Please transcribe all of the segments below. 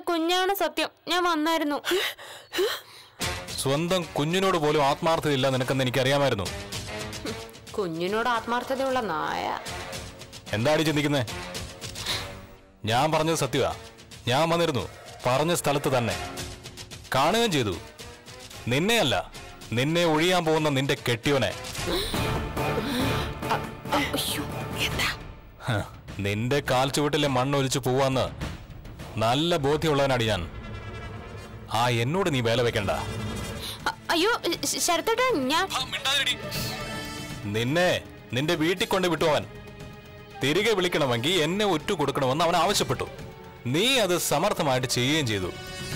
കുഞ്ഞാണ് സത്യം ഞാൻ വന്നായിരുന്നു സ്വന്തം കുഞ്ഞിനോട് പോലും ആത്മാർത്ഥതയില്ല നിനക്കെന്ന് എനിക്കറിയാമായിരുന്നു കുഞ്ഞിനോട് ആത്മാർത്ഥതയുള്ള നായ എന്താടി ചിന്തിക്കുന്നേ ഞാൻ പറഞ്ഞത് സത്യമാ ഞാൻ വന്നിരുന്നു പറഞ്ഞ സ്ഥലത്ത് തന്നെ കാണുകയും ചെയ്തു നിന്നെയല്ല നിന്നെ ഒഴിയാൻ പോകുന്ന നിന്റെ കെട്ടിയോനെ ഹ, നിന്റെ കാൽ ചുവട്ടിലെ മണ്ണൊലിച്ചു പോവാന്ന് നല്ല ബോധ്യമുള്ളവനാടി ഞാൻ ആ എന്നോട് നീ വേല വെക്കണ്ട അ- അയ്യോ ശ- ശരത്തേട്ടാ ഞാൻ നിന്നെ നിന്റെ വീട്ടിൽ കൊണ്ട് വിട്ടു അവൻ തിരികെ വിളിക്കണമെങ്കിൽ എന്നെ ഒറ്റ കൊടുക്കണമെന്ന് അവൻ ആവശ്യപ്പെട്ടു നീ അത് സമർത്ഥമായിട്ട് ചെയ്യുകയും ചെയ്തു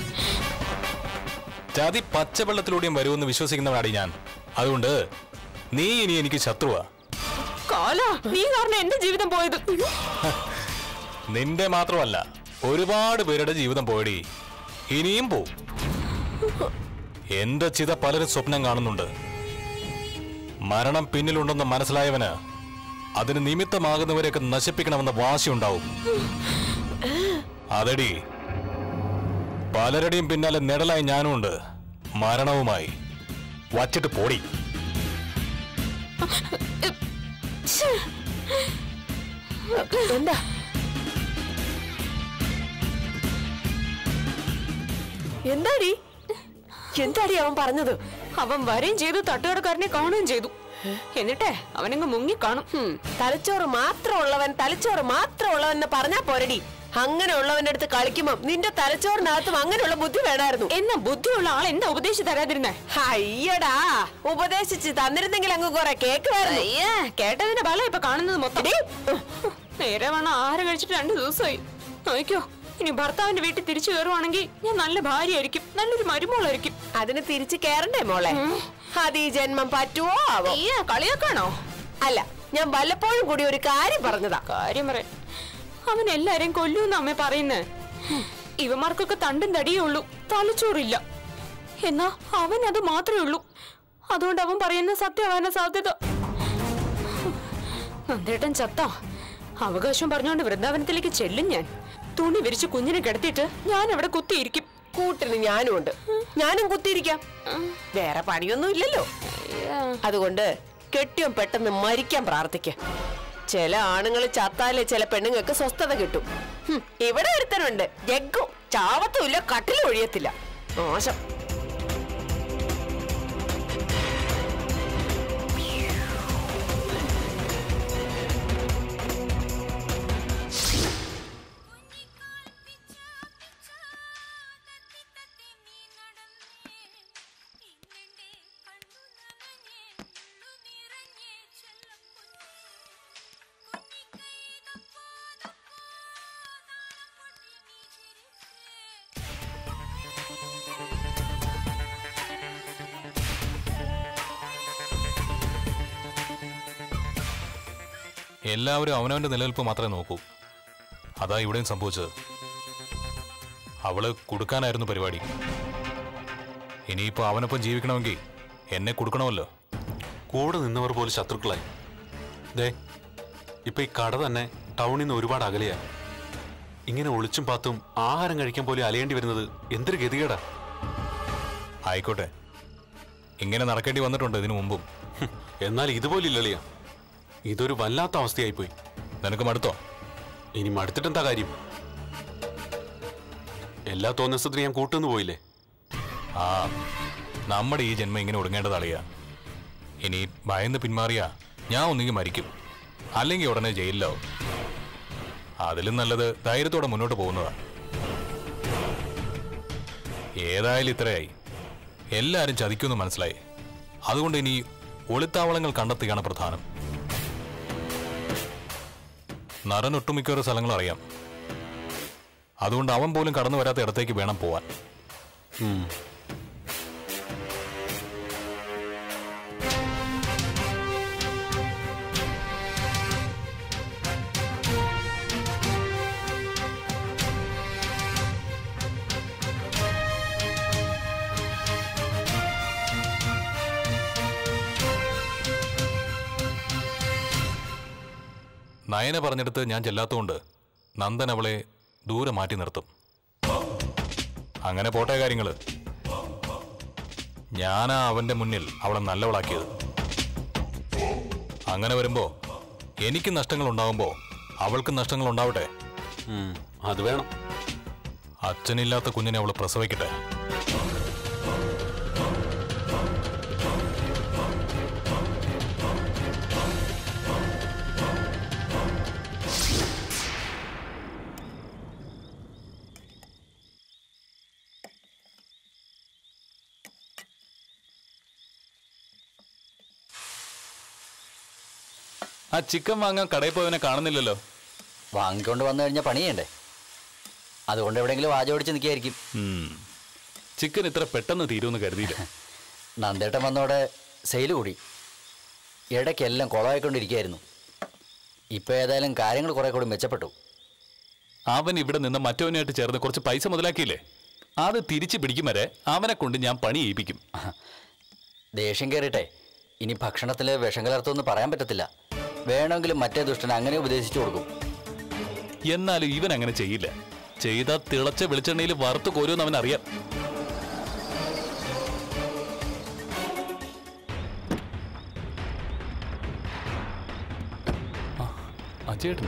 ചതി പച്ചവെള്ളത്തിലൂടെയും വരുമെന്ന് വിശ്വസിക്കുന്നവനാടി ഞാൻ അതുകൊണ്ട് നീ ഇനി എനിക്ക് ശത്രുവാ കാല നീ കാരണം എന്റെ ജീവിതം പോയത് നിന്റെ മാത്രമല്ല ഒരുപാട് പേരുടെ ജീവിതം പോയടി ഇനിയും പോവും എന്റെ ചിത പലരും സ്വപ്നം കാണുന്നുണ്ട് മരണം പിന്നിലുണ്ടെന്ന് മനസ്സിലായവന് അതിന് നിമിത്തമാകുന്നവരെയൊക്കെ നശിപ്പിക്കണമെന്ന വാശിയുണ്ടാവും അതടി പലരുടെയും പിന്നാലെ നിഴലായി ഞാനും ഉണ്ട് മരണവുമായി വച്ചിട്ട് പോടി എന്താ എന്താടി എന്താടി അവൻ പറഞ്ഞത് അവൻ വരെയും ചെയ്തു തട്ടുകടക്കാരനെ കാണുകയും ചെയ്തു എന്നിട്ടേ അവനങ്ങ് മുങ്ങി കാണും ഹും, തലച്ചോറ് മാത്രമുള്ളവൻ തലച്ചോറ് മാത്രമുള്ളവൻ എന്ന് പറഞ്ഞാ പോരടി അങ്ങനെയുള്ളവന്റെ അടുത്ത് കളിക്കുമ്പോ നിന്റെ തലച്ചോറിനകത്തും അങ്ങനെയുള്ള ബുദ്ധി വേണമായിരുന്നു എന്നാ ബുദ്ധിയുള്ള ആൾ എന്താ ഉപദേശിച്ച് തരാതിരുന്നേ അയ്യടാ ഉപദേശിച്ച് തന്നിരുന്നെങ്കിൽ അങ്ങ് കുറെ കേക്കുമായിരുന്നു അയ്യേ കേട്ടതിന്റെ ബലം ഇപ്പൊ കാണുന്നത് മൊത്തം നേരെ വേണം ആഹാരം കഴിച്ചിട്ട് രണ്ടു ദിവസമായി നോക്കിയോ ഇനി ഭർത്താവിന്റെ വീട്ടിൽ തിരിച്ചു കയറുവാണെങ്കിൽ ഞാൻ നല്ല ഭാര്യയായിരിക്കും നല്ലൊരു മരുമോളായിരിക്കും അതിന് തിരിച്ചു കേറണ്ടേ മോളെ അത് ഈ ജന്മം പറ്റുവോ ആവോ അയ്യ കളിയാക്കാണോ അല്ല ഞാൻ വല്ലപ്പോഴും കൂടി ഒരു കാര്യം പറഞ്ഞതാ കാര്യം പറയാൻ അവൻ എല്ലാരെയും കൊല്ലൂന്ന് അമ്മ പറയുന്നേ ഇവന്മാർക്കൊക്കെ തണ്ടും തടിയേ ഉള്ളൂ തലച്ചോറില്ല എന്നാ അവൻ അത് മാത്രമേ ഉള്ളൂ അതുകൊണ്ട് അവൻ പറയുന്ന സത്യമാവാന സാധ്യത നന്ദേട്ടൻ ചത്ത അവകാശം പറഞ്ഞുകൊണ്ട് വൃന്ദാവനത്തിലേക്ക് ചെല്ലും ഞാൻ തുണി വിരിച്ച് കുഞ്ഞിനെ കിടത്തിയിട്ട് ഞാൻ അവിടെ കുത്തിയിരിക്കും കൂട്ടിന് ഞാനും ഉണ്ട് ഞാനും കുത്തിയിരിക്കാം വേറെ പണിയൊന്നും ഇല്ലല്ലോ അതുകൊണ്ട് കെട്ടിയും പെട്ടെന്ന് മരിക്കാൻ പ്രാർത്ഥിക്ക ചില ആണുങ്ങൾ ചത്താലേ ചില പെണ്ണുങ്ങൾക്ക് സ്വസ്ഥത കിട്ടും ഹും, ഇവിടെ ഒരുത്തനുണ്ട് ജഗ്ഗു ചാവത്തുമില്ല കട്ടിലും ഒഴിയത്തില്ല മോശം എല്ലാവരും അവനവന്റെ നിലനിൽപ്പ് മാത്രമേ നോക്കൂ അതാ ഇവിടെയും സംഭവിച്ചത് അവള് കൊടുക്കാനായിരുന്നു പരിപാടി ഇനിയിപ്പോ അവനൊപ്പം ജീവിക്കണമെങ്കിൽ എന്നെ കൊടുക്കണമല്ലോ കൂടെ നിന്നവർ പോലും ശത്രുക്കളായി ദേ ഇപ്പൊ ഈ കട തന്നെ ടൗണിൽ നിന്ന് ഒരുപാട് അകലെയാ ഇങ്ങനെ ഒളിച്ചും പാത്തും ആഹാരം കഴിക്കാൻ പോലും അലയേണ്ടി വരുന്നത് എന്തൊരു ഗതികേടാ ആയിക്കോട്ടെ ഇങ്ങനെ നടക്കേണ്ടി വന്നിട്ടുണ്ട് ഇതിനു മുമ്പും ഹും, എന്നാൽ ഇതുപോലെ ഇല്ലളിയ ഇതൊരു വല്ലാത്ത അവസ്ഥയായിപ്പോയി നിനക്ക് മടുത്തോ ഇനി മടുത്തിട്ടെന്താ കാര്യം എല്ലാ തോന്നസത്തിനും ഞാൻ കൂട്ടുന്നു പോയില്ലേ ആ നമ്മുടെ ഈ ജന്മം ഇങ്ങനെ ഒടുങ്ങേണ്ടതളിയ ഇനി ഭയന്ന് പിന്മാറിയാ ഞാൻ ഒന്നുകിൽ മരിക്കും അല്ലെങ്കിൽ ഉടനെ ജയിലിലാവും അതിലും നല്ലത് ധൈര്യത്തോടെ മുന്നോട്ട് പോകുന്നതാ ഏതായാലും ഇത്രയായി എല്ലാരും ചതിക്കുമെന്ന് മനസ്സിലായി അതുകൊണ്ട് ഇനി ഒളിത്താവളങ്ങൾ കണ്ടെത്തുകയാണ് പ്രധാനം നരൻ ഒട്ടുമിക്കോരോ സ്ഥലങ്ങൾ അറിയാം അതുകൊണ്ട് അവൻ പോലും കടന്നു വരാത്ത ഇടത്തേക്ക് വേണം പോവാൻ ഉം. നയന പറഞ്ഞെടുത്ത് ഞാൻ ചെല്ലാത്തതുകൊണ്ട് നന്ദൻ അവളെ ദൂരെ മാറ്റി നിർത്തും അങ്ങനെ പോട്ടെ കാര്യങ്ങള് ഞാനാ അവന്റെ മുന്നിൽ അവളെ നല്ലവളാക്കിയത് അങ്ങനെ വരുമ്പോ എനിക്ക് നഷ്ടങ്ങൾ ഉണ്ടാവുമ്പോ അവൾക്ക് നഷ്ടങ്ങൾ ഉണ്ടാവട്ടെ ഉം, അത് വേണം അച്ഛനില്ലാത്ത കുഞ്ഞിനെ അവൾ പ്രസവിക്കട്ടെ ആ ചിക്കൻ വാങ്ങാൻ കടയിൽ പോയവനെ കാണുന്നില്ലല്ലോ വാങ്ങിക്കൊണ്ട് വന്നു കഴിഞ്ഞാൽ പണി ചെയ്യണ്ടേ അതുകൊണ്ട് എവിടെയെങ്കിലും വാചോടിച്ച് നിൽക്കുകയായിരിക്കും ഉം. ചിക്കൻ ഇത്ര പെട്ടെന്ന് തീരുമെന്ന് കരുതിയില്ല നന്ദേട്ടൻ വന്നോടെ സെയിൽ കൂടി ഇടയ്ക്കെല്ലാം കുളമായിക്കൊണ്ടിരിക്കുകയായിരുന്നു ഇപ്പോൾ ഏതായാലും കാര്യങ്ങൾ കുറെ കൂടി മെച്ചപ്പെട്ടു അവൻ ഇവിടെ നിന്ന് മറ്റവനായിട്ട് ചേർന്ന് കുറച്ച് പൈസ മുതലാക്കിയില്ലേ അത് തിരിച്ചു പിടിക്കും വരെ അവനെ കൊണ്ട് ഞാൻ പണി ചെയ്യിപ്പിക്കും ദേഷ്യം കയറിട്ടെ ഇനി ഭക്ഷണത്തിൽ വിഷം കലർത്തൊന്നും പറയാൻ പറ്റത്തില്ല വേണമെങ്കിലും മറ്റേ ദുഷ്ടൻ അങ്ങനെ ഉപദേശിച്ചു കൊടുക്കും എന്നാലും ഇവൻ അങ്ങനെ ചെയ്യില്ല ചെയ്ത തിളച്ച വെളിച്ചെണ്ണയിൽ വറുത്ത് കോരുമെന്ന് അവൻ അറിയാം അജയേട്ടൻ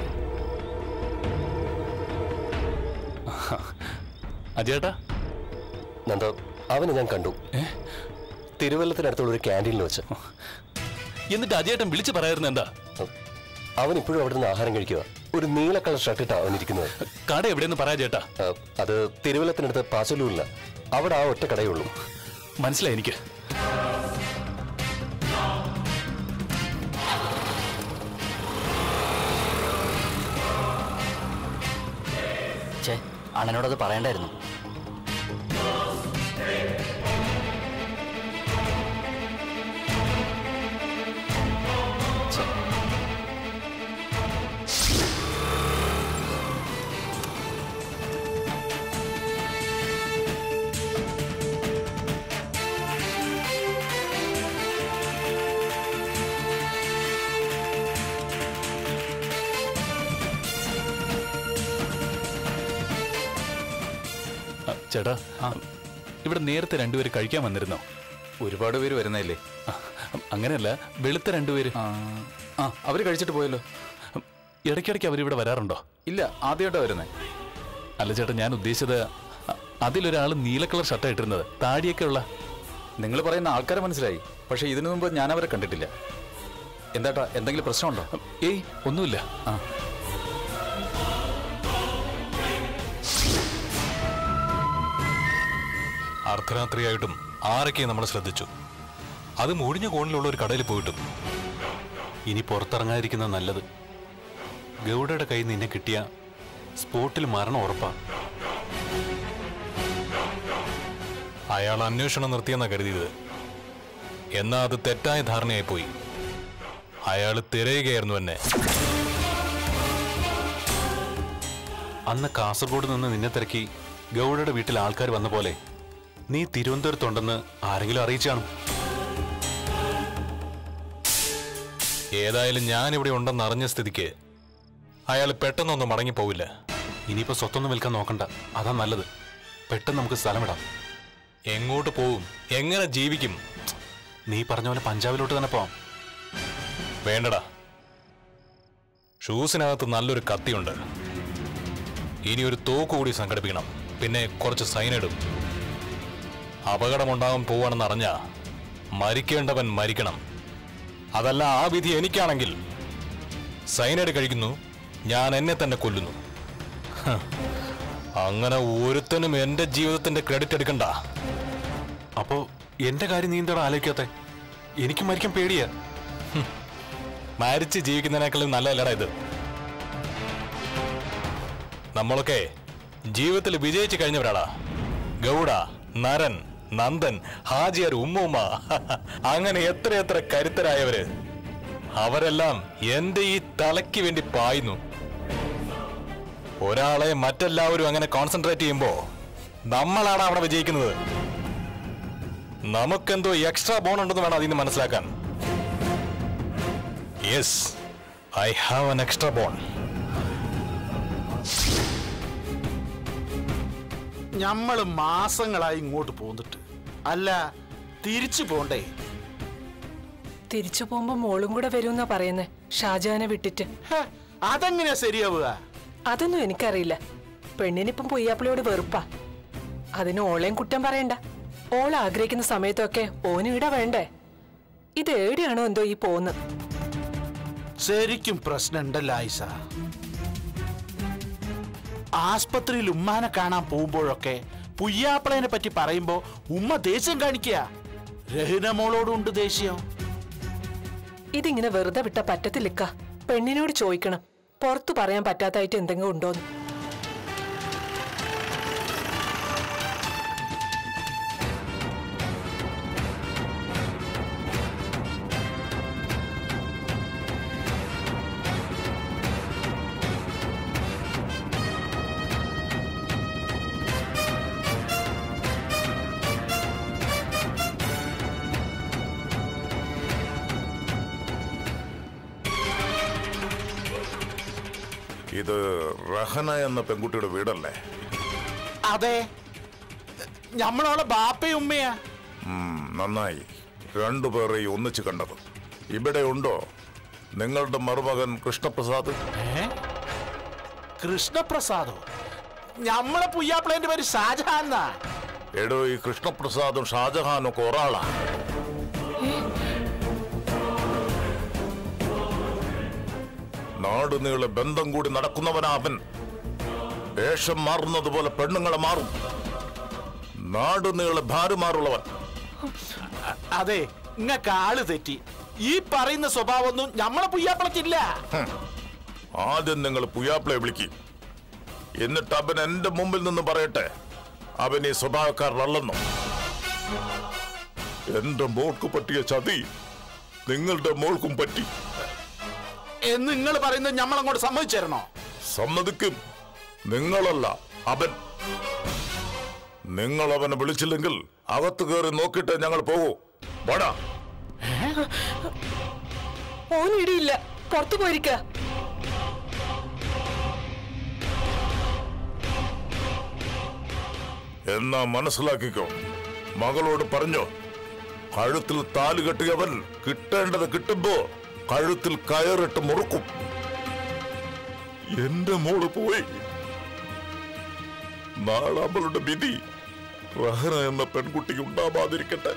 അജയേട്ടാ നന്ദോ അവനെ ഞാൻ കണ്ടു തിരുവല്ലത്തിനടുത്തുള്ള ഒരു ക്യാൻറ്റീനിൽ വെച്ച് എന്നിട്ട് അജയേട്ടൻ വിളിച്ചു പറയായിരുന്നു എന്താ അവൻ ഇപ്പോഴും അവിടെ നിന്ന് ആഹാരം കഴിക്കുക ഒരു നീല കളർ ഷർട്ട് ഇട്ടാ അവൻ ഇരിക്കുന്നത് കട എവിടെയെന്ന് പറയാ ചേട്ടാ ആ, അത് തിരുവല്ലത്തിനടുത്ത് പാച്ചലൂരില്ല അവിടെ ആ ഒറ്റ കടയുള്ളൂ മനസ്സിലായി എനിക്ക് ഛേ അണ്ണനോടത് പറയണ്ടായിരുന്നു ഛെ, ആ, ചേട്ടാ ഇവിടെ നേരത്തെ രണ്ടുപേര് കഴിക്കാൻ വന്നിരുന്നോ ഒരുപാട് പേര് വരുന്നതല്ലേ ആ, അങ്ങനെയല്ല വെളുത്ത രണ്ടുപേര് ആ ആ അവര് കഴിച്ചിട്ട് പോയല്ലോ ഇടയ്ക്കിടയ്ക്ക് അവരിവിടെ വരാറുണ്ടോ ഇല്ല ആദ്യമായിട്ടാ വരുന്നേ അല്ല ചേട്ടാ ഞാൻ ഉദ്ദേശിച്ചത് അ- അതിലൊരാൾ നീല കളർ ഷർട്ടാ ഇട്ടിരുന്നത് താടിയൊക്കെ ഉള്ള നിങ്ങൾ പറയുന്ന ആൾക്കാരെ മനസ്സിലായി പക്ഷെ ഇതിനു മുമ്പ് ഞാൻ അവരെ കണ്ടിട്ടില്ല എന്താട്ടാ എന്തെങ്കിലും പ്രശ്നമുണ്ടോ ഏയ് ഒന്നുമില്ല ആ അർദ്ധരാത്രിയായിട്ടും ആരൊക്കെ നമ്മൾ ശ്രദ്ധിച്ചു അത് മുഴിഞ്ഞ കോണിലുള്ള ഒരു കടയിൽ പോയിട്ടും ഇനി പുറത്തിറങ്ങാതിരിക്കുന്നത് നല്ലത് ഗൗഡയുടെ കയ്യിൽ നിന്നെ കിട്ടിയ സ്പോട്ടിൽ മരണം ഉറപ്പാ അയാൾ അന്വേഷണം നിർത്തിയെന്നാ കരുതിയത് എന്നാ അത് തെറ്റായ ധാരണയായി പോയി അയാൾ തിരയുകയായിരുന്നു എന്നെ അന്ന് കാസർഗോഡ് നിന്ന് നിന്നെ തിരക്കി ഗൗഡയുടെ വീട്ടിൽ ആൾക്കാർ വന്ന പോലെ നീ തിരുവനന്തപുരത്തുണ്ടെന്ന് ആരെങ്കിലും അറിയിച്ചാണ് ഏതായാലും ഞാൻ ഇവിടെ ഉണ്ടെന്ന് അറിഞ്ഞ സ്ഥിതിക്ക് അയാൾ പെട്ടെന്നൊന്നും മടങ്ങിപ്പോവില്ല ഇനിയിപ്പോ സ്വത്തൊന്നും വിൽക്കാൻ നോക്കണ്ട അതാ നല്ലത് പെട്ടെന്ന് നമുക്ക് സ്ഥലമിടാം എങ്ങോട്ട് പോവും എങ്ങനെ ജീവിക്കും നീ പറഞ്ഞ പോലെ പഞ്ചാബിലോട്ട് തന്നെ പോവാം വേണ്ടടാ ഷൂസിനകത്ത് നല്ലൊരു കത്തിയുണ്ട് ഇനി ഒരു തോക്ക് കൂടി സംഘടിപ്പിക്കണം പിന്നെ കുറച്ച് സൈനൈഡും അപകടമുണ്ടാകാൻ പോവാണെന്ന് അറിഞ്ഞ മരിക്കേണ്ടവൻ മരിക്കണം അതല്ല ആ വിധി എനിക്കാണെങ്കിൽ സൈനൈഡ് കഴിക്കുന്നു ഞാൻ എന്നെ തന്നെ കൊല്ലുന്നു ഹ്. അങ്ങനെ ഒരുത്തനും എന്റെ ജീവിതത്തിന്റെ ക്രെഡിറ്റ് എടുക്കണ്ട അപ്പോ എന്റെ കാര്യം നീ എന്താടാ ആലോചിക്കാത്തെ എനിക്ക് മരിക്കാൻ പേടിയാ മരിച്ച് ജീവിക്കുന്നതിനേക്കാളും നല്ലതല്ലടാ ഇത് നമ്മളൊക്കെ ജീവിതത്തിൽ വിജയിച്ചു കഴിഞ്ഞവരാടാ ഗൗഡ നരൻ നന്ദൻ ഹാജിയർ ഉമ്മൂമ്മ അങ്ങനെ എത്ര എത്ര കരുത്തരായവര് അവരെല്ലാം എന്റെ ഈ തലയ്ക്ക് വേണ്ടി പായുന്നു ഒരാളെ മറ്റെല്ലാവരും അങ്ങനെ കോൺസെൻട്രേറ്റ് ചെയ്യുമ്പോ നമ്മളാണ് അവിടെ വിജയിക്കുന്നത് നമുക്കെന്തോ എക്സ്ട്രാ ബോൺ ഉണ്ടെന്ന് വേണം അതിന് മനസ്സിലാക്കാൻ yes I have an extra bone ഞമ്മള് മാസങ്ങളായി ഇങ്ങോട്ട് പോന്നിട്ട് അല്ല തിരിച്ചു പോണ്ടേ തിരിച്ചു പോകുമ്പോ മോളും കൂടെ വരുമെന്നാ പറയുന്നേ ഷാജഹാനെ വിട്ടിട്ട് ഹ, അതെങ്ങനെയാ ശരിയാവുക അതൊന്നും എനിക്കറിയില്ല പെണ്ണിനിപ്പം പൊയ്യാപ്പിളയോട് വെറുപ്പാ അതിന് ഓളെയും കുറ്റം പറയണ്ട ഓൾ ആഗ്രഹിക്കുന്ന സമയത്തൊക്കെ ഓന് ഇട വേണ്ടേ ഇത് എവിടെയാണോ എന്തോ ഈ പോകുന്നത് ശരിക്കും പ്രശ്നമുണ്ടല്ലോ ആയിഷ ആസ്പത്രിയിൽ ഉമ്മാനെ കാണാൻ പോകുമ്പോഴൊക്കെ പുയ്യാപ്പിളനെ പറ്റി പറയുമ്പോ ഉമ്മ ദേഷ്യം കാണിക്കുക രഹിന മോളോടുണ്ട് ദേഷ്യം ഇതിങ്ങനെ വെറുതെ വിട്ട പറ്റത്തില്ലിക്ക പെണ്ണിനോട് ചോദിക്കണം പുറത്തു പറയാൻ പറ്റാത്തായിട്ട് എന്തെങ്കിലും ഉണ്ടോന്ന് ഇത് റഹന എന്ന പെൺകുട്ടിയുടെ വീടല്ലേ അതെ ഞമ്മളോളെ ബാപ്പയും ഉമ്മയാ ഉം, നന്നായി രണ്ടുപേരെയും ഒന്നിച്ച് കണ്ടത് ഇവിടെ ഉണ്ടോ നിങ്ങളുടെ മരുമകൻ കൃഷ്ണപ്രസാദ് ഏ? കൃഷ്ണപ്രസാദോ ഞമ്മളെ പുയ്യാപ്പിളേന്റെ പേര് ഷാജഹാൻ എന്നാ എടോ ഈ കൃഷ്ണപ്രസാദും ഷാജഹാനും ഒക്കെ ഒരാളാ നാട് നീളെ ബന്ധം കൂടി നടക്കുന്നവനാ അവൻ വേഷം മാറുന്നത് പോലെ പെണ്ണുങ്ങളെ മാറും നാട് നീളെ ഭാര്യമാരുള്ളവൻ അ- അതെ ഇങ്ങക്ക് ആള് തെറ്റി ഈ പറയുന്ന സ്വഭാവമൊന്നും ഞമ്മളെ പുയ്യാപ്പിളക്കില്ല ആദ്യം നിങ്ങൾ പുയാപ്പിളെ വിളിക്കും എന്നിട്ട് അവൻ എന്റെ മുമ്പിൽ നിന്ന് പറയട്ടെ അവൻ ഈ സ്വഭാവക്കാരനല്ലെന്നും എന്റെ മോൾക്ക് പറ്റിയ ചതി നിങ്ങളുടെ മോൾക്കും പറ്റി എന്ന് നിങ്ങൾ പറയുന്നത് ഞമ്മളങ്ങോട്ട് സമ്മതിച്ചു തരണോ സമ്മതിക്കും നിങ്ങളല്ല അവൻ നിങ്ങൾ അവനെ വിളിച്ചില്ലെങ്കിൽ അകത്ത് കയറി നോക്കിയിട്ട് ഞങ്ങൾ പോകൂ വാടാ ഓൻ ഇടിയില്ല പുറത്തു പോയിരിക്ക എന്നാ മനസ്സിലാക്കിക്കോ മകളോട് പറഞ്ഞോ കഴുത്തിൽ താലി കെട്ടിയവൻ കിട്ടേണ്ടത് കിട്ടുമ്പോ കഴുത്തിൽ കയറിട്ട് മുറുക്കും എന്റെ മോള് പോയി നാളെ അവളുടെ വിധി റഹന എന്ന പെൺകുട്ടിക്ക് ഉണ്ടാവാതിരിക്കട്ടെ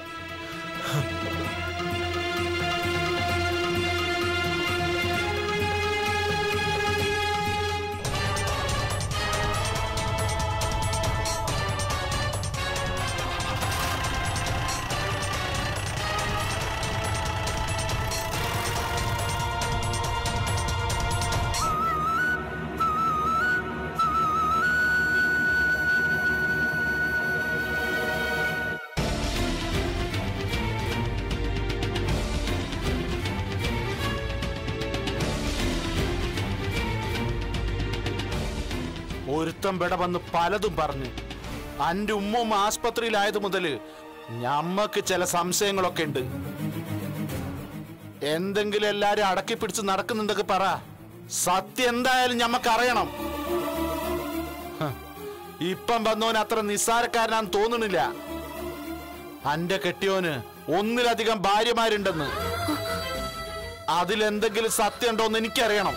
ഒരുത്തം വിട വന്ന് പലതും പറഞ്ഞ് അന്റെ ഉമ്മും ആസ്പത്രിയിലായത് മുതല് ഞമ്മക്ക് ചില സംശയങ്ങളൊക്കെ ഉണ്ട് എന്തെങ്കിലും എല്ലാരും അടക്കി പിടിച്ച് നടക്കുന്നുണ്ടൊക്കെ പറ സത്യം എന്തായാലും ഞമ്മക്ക് അറിയണം ഹ്, ഇപ്പം വന്നോൻ അത്ര നിസ്സാരക്കാരനാന്ന് തോന്നുന്നില്ല അന്റെ കെട്ടിയോന് ഒന്നിലധികം ഭാര്യമാരുണ്ടെന്ന് അതിലെന്തെങ്കിലും സത്യം ഉണ്ടോന്ന് എനിക്കറിയണം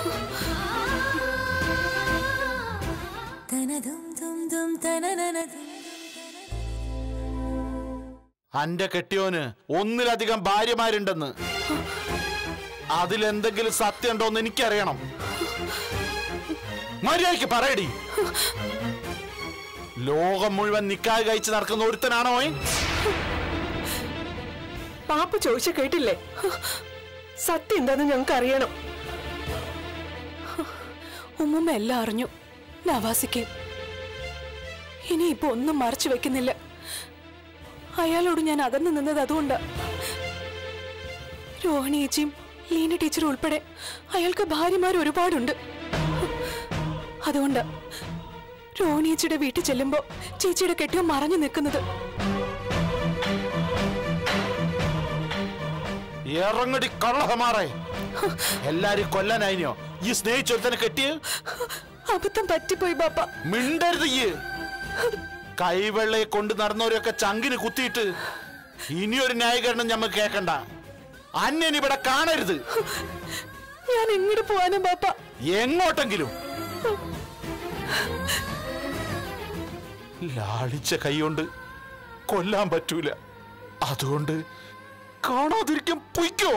അന്റെ കെട്ടിയോന് ഒന്നിലധികം ഭാര്യമാരുണ്ടെന്ന് അതിലെന്തെങ്കിലും സത്യം ഉണ്ടോന്ന് എനിക്കറിയണം മര്യാദയ്ക്ക് പറയടി ലോകം മുഴുവൻ നിക്കാഹ് കഴിച്ച് നടക്കുന്ന ഒരുത്തനാണോ അവൻ? പാപ്പ ചോദിച്ച കേട്ടില്ലേ സത്യം എന്താന്ന് ഞങ്ങൾക്ക് അറിയണം ഉമ്മുമ്മ എല്ലാം അറിഞ്ഞു നവാസിക്ക് ഇനി ഇപ്പൊ ഒന്നും മറച്ചു വെക്കുന്നില്ല അയാളോട് ഞാൻ അകന്നു നിന്നത് അതുകൊണ്ടാ രോഹിണി ചേച്ചിയും ലീന ടീച്ചർ ഉൾപ്പെടെ അയാൾക്ക് ഭാര്യമാർ ഒരുപാടുണ്ട് അതുകൊണ്ടാ രോഹിണി ചേച്ചിയുടെ വീട്ടിൽ ചെല്ലുമ്പോ ചേച്ചിയുടെ കെട്ടിയോ മറഞ്ഞു നിൽക്കുന്നത് ഇറങ്ങടി കള്ളഹമാറേ എല്ലാരും കൊല്ലാനായിനോ ഈ സ്നേഹിച്ചൊരുത്തനെ കെട്ടിയ അബദ്ധം പറ്റിപ്പോയി ബാപ്പ മിണ്ടരുത് ഈ കൈവെള്ളയെ കൊണ്ട് നടന്നവരെയൊക്കെ ചങ്കിന് കുത്തിയിട്ട് ഇനിയൊരു ന്യായീകരണം ഞമ്മക്ക് കേക്കണ്ട അന്യൻ ഇവിടെ കാണരുത് ഞാൻ എങ്ങോട്ട് പോവാനും ബാപ്പ എങ്ങോട്ടെങ്കിലും ലാളിച്ച കൈകൊണ്ട് കൊല്ലാൻ പറ്റൂല അതുകൊണ്ട് കാണാതിരിക്കാൻ പൊയ്ക്കോ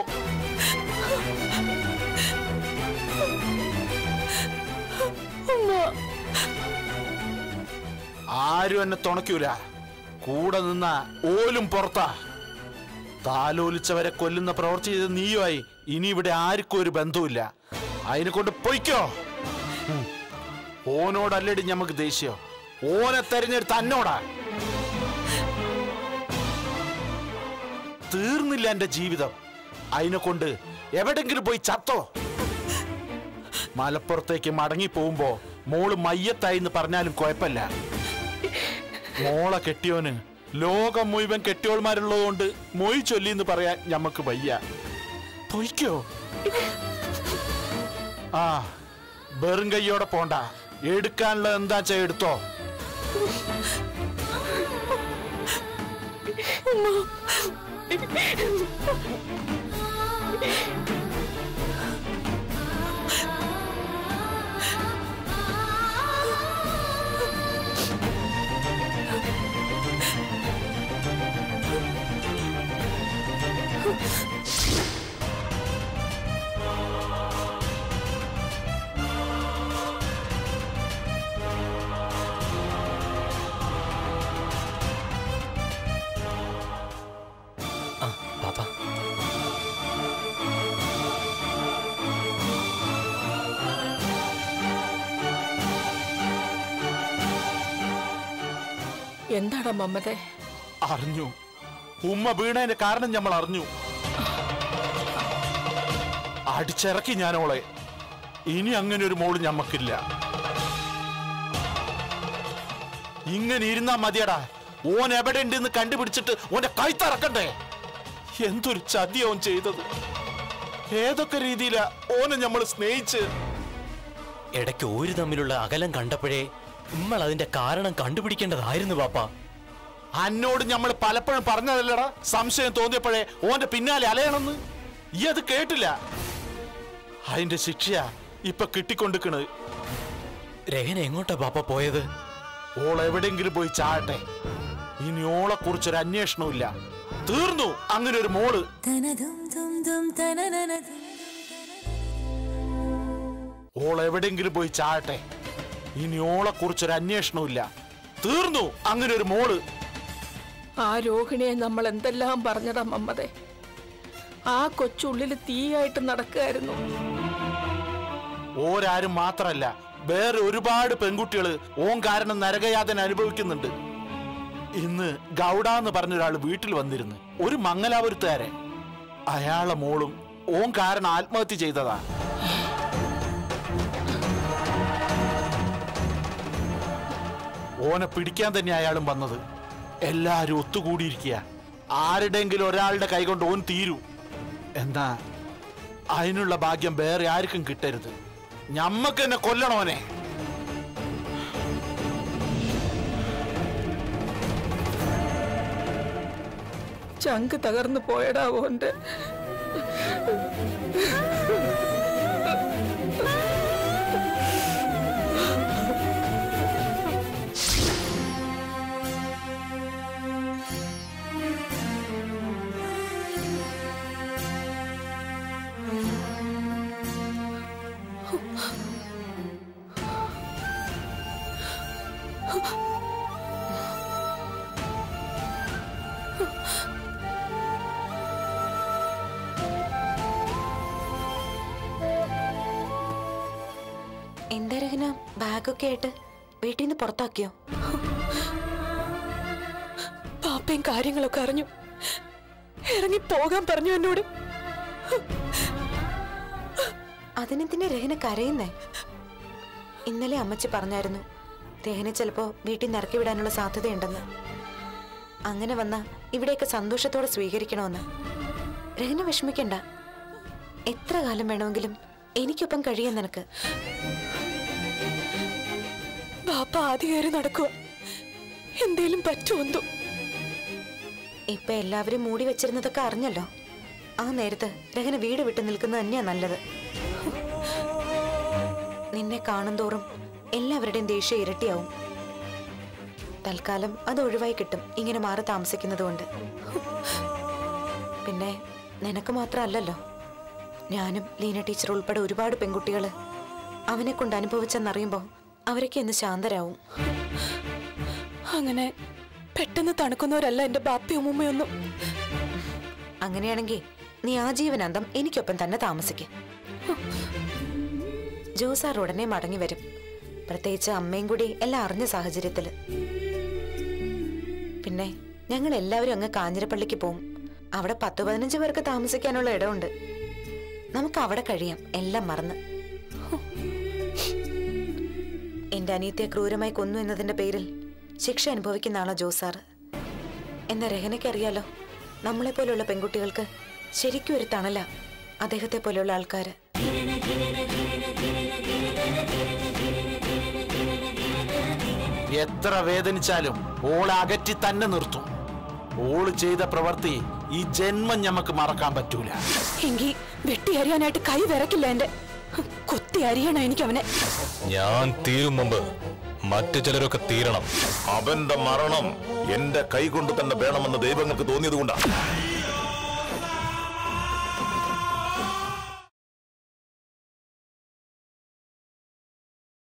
ആരും എന്നെ തുണയ്ക്കൂല കൂടെ നിന്ന ഓലും പുറത്താ താലോലിച്ചവരെ കൊല്ലുന്ന പ്രവൃത്തി ചെയ്ത് നീയുമായി ഇനി ഇവിടെ ആർക്കും ഒരു ബന്ധവുമില്ല അതിനെ കൊണ്ട് പൊയ്ക്കോ ഉം. ഓനോടല്ലടി ഞമ്മക്ക് ദേഷ്യം ഓനെ തെരഞ്ഞെടുത്ത് അന്നോടാ തീർന്നില്ല എന്റെ ജീവിതം അതിനെ കൊണ്ട് എവിടെങ്കിലും പോയി ചത്തോ മലപ്പുറത്തേക്ക് മടങ്ങി പോകുമ്പോ മോള് മയ്യത്തായി എന്ന് പറഞ്ഞാലും കുഴപ്പമില്ല മോളെ കെട്ടിയോന് ലോകം മുഴുവൻ കെട്ടിയോൾമാരുള്ളതുകൊണ്ട് മൊയ് ചൊല്ലി എന്ന് പറയാൻ ഞമ്മക്ക് വയ്യ പൊയ്ക്കോ ആ വെറും കയ്യോടെ പോണ്ട എടുക്കാനുള്ള എന്താ വെച്ചാ എടുത്തോ ആ പാപ്പ എന്താടാ മമ്മതെ അറിഞ്ഞു ഉമ്മ വീണതിന്റെ കാരണം നമ്മൾ അറിഞ്ഞു അടിച്ചിറക്കി ഞാൻ ഓളെ ഇനി അങ്ങനെ ഒരു മോള് ഞമ്മക്കില്ല ഇങ്ങനെ ഇരുന്നാ മതിയടാ ഓൻ എവിടെ ഉണ്ടെന്ന് കണ്ടുപിടിച്ചിട്ട് ഓന്റെ കൈത്തറക്കണ്ടേ എന്തൊരു ചതി ഓൻ ചെയ്തത് ഏതൊക്കെ രീതിയിലാ ഓനെ നമ്മൾ സ്നേഹിച്ച് ഇടയ്ക്ക് ഓര് തമ്മിലുള്ള അകലം കണ്ടപ്പോഴേ നമ്മൾ അതിന്റെ കാരണം കണ്ടുപിടിക്കേണ്ടതായിരുന്നു പാപ്പ അന്നോട് നമ്മൾ പലപ്പോഴും പറഞ്ഞതല്ലടാ സംശയം തോന്നിയപ്പോഴേ ഓന്റെ പിന്നാലെ അലയണമെന്ന് ഈ അത് കേട്ടില്ല അതിന്റെ ശിക്ഷയാ ഇപ്പൊ കിട്ടിക്കൊണ്ടിരിക്കണത് രഹന എങ്ങോട്ടാ പാപ്പ പോയത് ഓൾ എവിടെങ്കിലും പോയി ചാട്ടെ ഇനി ഓളെ കുറിച്ചൊരു അന്വേഷണവും ഇല്ല തീർന്നു അങ്ങനെ ഒരു മോള് ഓൾ എവിടെങ്കിലും പോയി ചാട്ടെ ഇനി ഓളെ കുറിച്ചൊരു അന്വേഷണവും ഇല്ല തീർന്നു അങ്ങനെ ഒരു മോള് ആ രോഹിണിയെ നമ്മൾ എന്തെല്ലാം പറഞ്ഞടാ മമ്മതെ ആ കൊച്ചുള്ളിൽ തീയായിട്ട് നടക്കുകയായിരുന്നു ഓരാരും മാത്രല്ല വേറെ ഒരുപാട് പെൺകുട്ടികള് ഓൻ കാരണം നരകയാതന അനുഭവിക്കുന്നുണ്ട് ഇന്ന് ഗൗഡ എന്ന് പറഞ്ഞ ഒരാൾ വീട്ടിൽ വന്നിരുന്നു ഒരു മംഗലാപുരത്തുകാരൻ അയാളെ മോളും ഓൻ കാരണം ആത്മഹത്യ ചെയ്തതാ ഓനെ പിടിക്കാൻ തന്നെ അയാളും വന്നത് എല്ലാരും ഒത്തുകൂടിയിരിക്കുക ആരുടെങ്കിലും ഒരാളുടെ കൈകൊണ്ട് ഓൻ തീരൂ എന്താ അതിനുള്ള ഭാഗ്യം വേറെ ആർക്കും കിട്ടരുത് ഞമ്മക്ക് തന്നെ കൊല്ലണോനെ ചങ്ക് തകർന്നു പോയടാ ഓന്റെ എന്താ രഹന ബാഗൊക്കെ ആയിട്ട് വീട്ടിൽ നിന്ന് പുറത്താക്കിയോ പാപ്പയും കാര്യങ്ങളൊക്കെ അറിഞ്ഞു ഇറങ്ങി പോകാൻ പറഞ്ഞു എന്നോട് അതിനെന്തിനാ രഹന കരയുന്നേ ഇന്നലെ അമ്മച്ചി പറഞ്ഞായിരുന്നു രഹന ചിലപ്പോ വീട്ടിൽ നിന്ന് ഇറക്കി വിടാനുള്ള സാധ്യതയുണ്ടെന്ന് അങ്ങനെ വന്ന ഇവിടെയൊക്കെ സന്തോഷത്തോടെ സ്വീകരിക്കണമെന്ന് രഹന വിഷമിക്കണ്ട എത്ര കാലം വേണമെങ്കിലും എനിക്കൊപ്പം കഴിയാൻ നിനക്ക് പാപ്പ ആദ്യ കയറി നടക്കുക എന്തേലും പറ്റുമെന്തോ ഇപ്പൊ എല്ലാവരും മൂടി വെച്ചിരുന്നതൊക്കെ അറിഞ്ഞല്ലോ ആ നേരത്ത് രഹന വീട് വിട്ടു നിൽക്കുന്നത് തന്നെയാ നല്ലത് നിന്നെ കാണുന്തോറും എല്ലാവരുടെയും ദേഷ്യം ഇരട്ടിയാവും തൽക്കാലം അത് ഒഴിവായി കിട്ടും ഇങ്ങനെ മാറി താമസിക്കുന്നത് കൊണ്ട് പിന്നെ നിനക്ക് മാത്രമല്ലല്ലോ ഞാനും ലീന ടീച്ചർ ഉൾപ്പെടെ ഒരുപാട് പെൺകുട്ടികള് അവനെ കൊണ്ട് അനുഭവിച്ചെന്നറിയുമ്പോൾ അവരൊക്കെ എന്ന് ശാന്തരാവും അങ്ങനെ പെട്ടെന്ന് തണുക്കുന്നവരല്ല എന്റെ ബാപ്പയും ഉമ്മയൊന്നും അങ്ങനെയാണെങ്കിൽ നീ ആജീവനാന്തം എനിക്കൊപ്പം തന്നെ താമസിക്ക ജോസാർ ഉടനെ മടങ്ങി വരും പ്രത്യേകിച്ച് അമ്മയും കൂടി എല്ലാം അറിഞ്ഞ സാഹചര്യത്തില് പിന്നെ ഞങ്ങൾ എല്ലാവരും അങ്ങ് കാഞ്ഞിരപ്പള്ളിക്ക് പോവും അവിടെ പത്ത് പതിനഞ്ച് പേർക്ക് താമസിക്കാനുള്ള ഇടമുണ്ട് നമുക്ക് അവിടെ കഴിയാം എല്ലാം മറന്ന് എന്റെ അനിയത്തിയെ ക്രൂരമായി കൊന്നു എന്നതിന്റെ പേരിൽ ശിക്ഷ അനുഭവിക്കുന്ന ആളാ ജോസാറ് എന്ന രഹനയ്ക്ക് അറിയാലോ നമ്മളെ പോലുള്ള പെൺകുട്ടികൾക്ക് ശരിക്കും ഒരു തണല അദ്ദേഹത്തെ പോലെയുള്ള ആൾക്കാര് എത്ര വേദനിച്ചാലും ഓളെ അകറ്റി തന്നെ നിർത്തും ഓള് ചെയ്ത പ്രവൃത്തി ഈ ജന്മം ഞമ്മക്ക് മറക്കാൻ പറ്റൂല എങ്കി വെട്ടി അരിയാനായിട്ട് കൈ വിറക്കില്ല എന്റെ കൊത്തി അരിയണം എനിക്ക് അവനെ ഞാൻ തീരും മുമ്പ് മറ്റു ചിലരൊക്കെ തീരണം അവന്റെ മരണം എന്റെ കൈ കൊണ്ട് തന്നെ വേണമെന്ന് ദൈവങ്ങൾക്ക് തോന്നിയത് കൊണ്ടാണ്